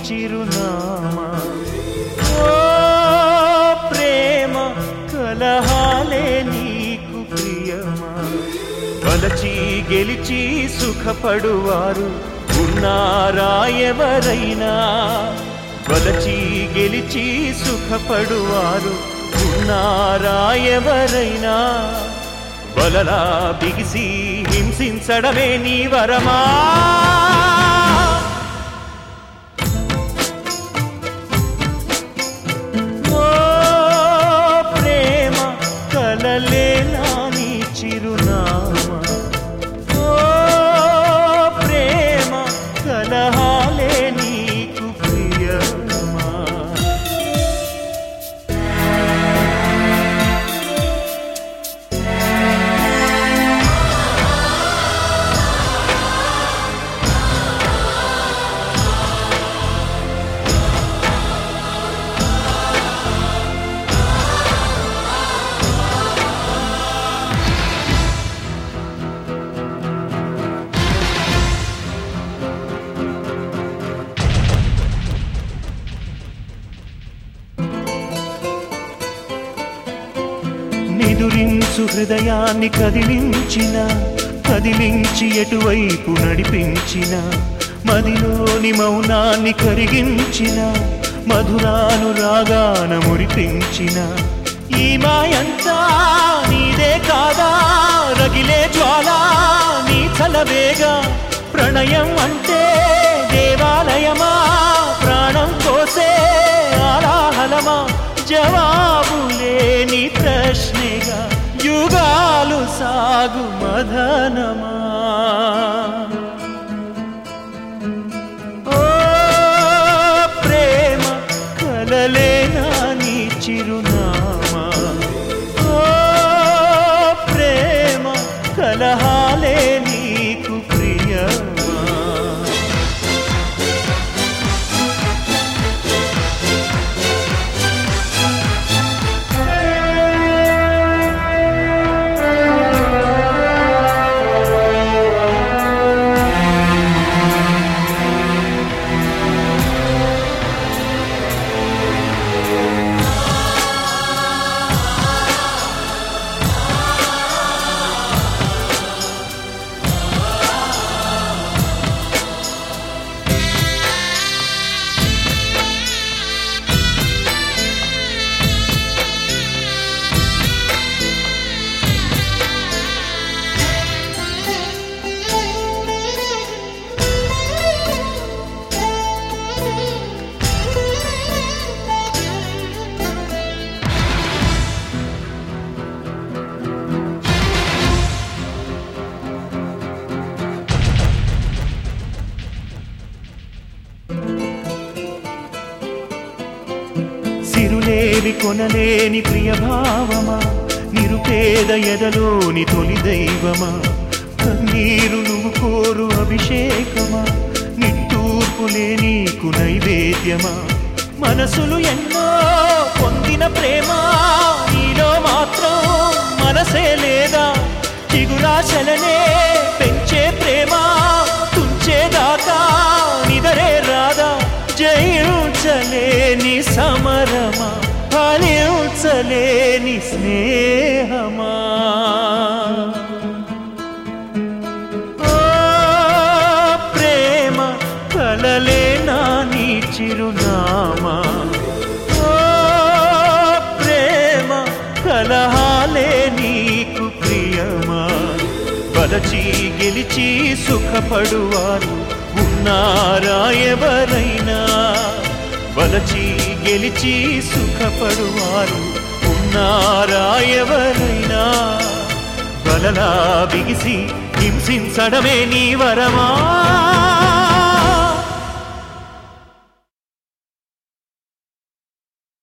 చిరునామా ఓ ప్రేమ కలహాలే నీకు ప్రియమా వలచి గెలిచి సుఖపడువారు ఉన్నారా ఎవరైనా వలచి గెలిచి సుఖపడువారు ఉన్నారా ఎవరైనా వలలా బిగిసి హింసించడమే నీ వరమా ఓ ప్రేమ కలలేనా నీ చిరునామా ఓ ప్రేమ కలహాలే నీకు ప్రియమా నిదురించు హృదయాన్ని కదిలించిన కదిలించి ఎటువైపు నడిపించిన మదిలోని మౌనాన్ని కరిగించిన మధురాను రాగాన మురిపించిన ఈ మాయంతా నీదే కాదా రగిలే జ్వాల నీ చలవేగా ప్రణయం అంటే దేవాలయమా ప్రాణం కోసే ఆలాహలమా జవాబు లేని ప్రశ్నగా యుగాలు సాగు మదనమా ఓ ప్రేమ కలలేనా నీ చిరునామా ఓ ప్రేమ కలహాలే నీకు ప్రియమా సిరులేవి కొనలేని ప్రియభావమా నిరుపేద ఎదలోని తొలి దైవమా కన్నీరు నువ్వు కోరు అభిషేకమా నిట్టూర్పులే నీకు నైవేద్యమా మనసులు ఎన్నో పొందిన ప్రేమ నీలో మాత్రం మనసే లేదా చిగురాశలనే పెంచే ప్రేమ తుంచేదాకా నిదరే రాదా జయించలేని సమరమా ఫలించలేని స్నేహమా ఓ ప్రేమ కలలేనా నీ చిరునామా ఓ ప్రేమ కలహాలే నీకు ప్రియమా బలచి గెలిచి సుఖపడువారు ఉన్నారా ఎవరైనా బలచి గెలిచి సుఖపడువారు ఉన్నారా ఎవరైనా బలలా బిగిసి హింసించడమే నీ వరమా